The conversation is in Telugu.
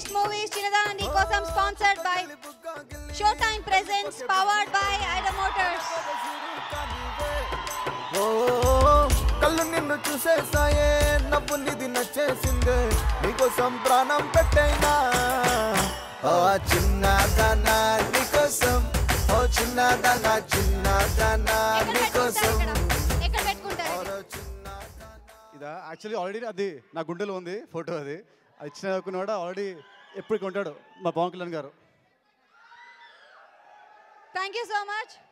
బెస్ట్ మూవీస్ చిన్నదాని కోసం sponsored by show time presents powered by ఐడర్ మోటార్స్ ఓ కళ్ళు నిన్ను చూసేసాయే నవ్వు నిధి నచ్చేసిందే నీకోసం ప్రాణం పెట్టైనా ఓ చిన్నదానా నీకోసం ఓ చిన్నదానా చిన్నదానా ఎక్కడ నీకోసం పెట్టుకుంటారు ఇక్కడ ఎక్కడ పెట్టుకుంటారు ఓ చిన్నదానా ఇదా యాక్చువల్లీ ఆల్రెడీ అది నా గుండెలో ఉంది ఫోటో అది అది ఇచ్చిన కూడా ఆల్రెడీ ఎప్పుడు కొంటాడు మా పవన్ కళ్యాణ్ గారు థ్యాంక్ యూ సో మచ్